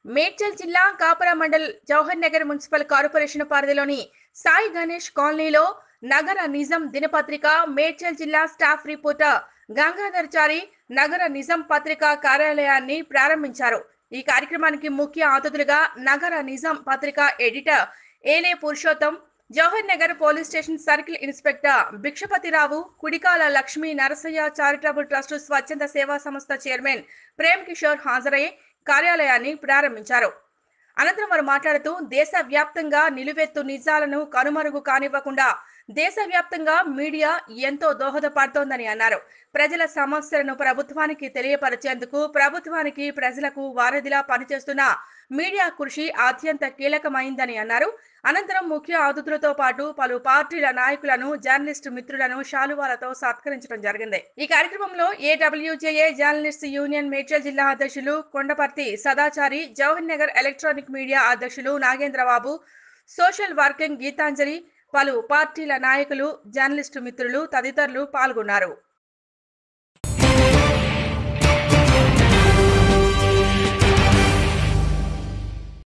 మేడ్చల్ జిల్లా Kapra mandal Jawahar Nagar municipal corporation పరిధిలోని సాయి గణేష్ కాలనీలో నగర నిజం దినపత్రిక మేడ్చల్ జిల్లా స్టాఫ్ రిపోర్టర్ గంగాధర్ చారి నగర నిజం పత్రిక కార్యాలయాన్ని ప్రారంభించారు ఈ కార్యక్రమానికి ముఖ్య అతిథులుగా నగర నిజం Patrika editor Ele Purushottam Jawahar Nagar police station circle inspector Bhikshapathirao Kudikala Lakshmi Narasaiah charitable trust స్వచ్ఛంద సేవా సంస్థ చైర్మన్ ప్రేమ్ కిషోర్ హాజరై కార్యాలయాన్ని ప్రారంభించారు అనంతరం వారు మాట్లాడుతూ దేశవ్యాప్తంగా నిలువెత్తు నిజాలను కనుమరుగు కానివ్వకుండా దేశవ్యాప్తంగా మీడియా ఎంతో దోహదపడుతోందని అన్నారు ప్రజల సమస్యలను ప్రభుత్వానికి తెలియపరిచేందుకు ప్రభుత్వానికి ప్రజలకు వారధిలా పనిచేస్తున్న మీడియా కృషి అత్యంత కీలకమైందని అన్నారు అనంతరం ముఖ్య అతిథులతో పాటు పలు పార్టీల నాయకులను జర్నలిస్టు మిత్రులను శాలువాలతో సత్కరించడం జరిగింది ఈ కార్యక్రమంలో ఏడబ్ల్యూజేఏ జర్నలిస్ట్ యూనియన్ మేడ్చల్ జిల్లా అధ్యక్షులు కొండపర్తి సదాచారి జవహర్ నగర్ ఎలక్ట్రానిక్ మీడియా అధ్యక్షులు నాగేంద్రబాబు సోషల్ వర్కింగ్ గీతాంజలి పలు పార్టీల నాయకులు జర్నలిస్టు మిత్రులు తదితరులు పాల్గొన్నారు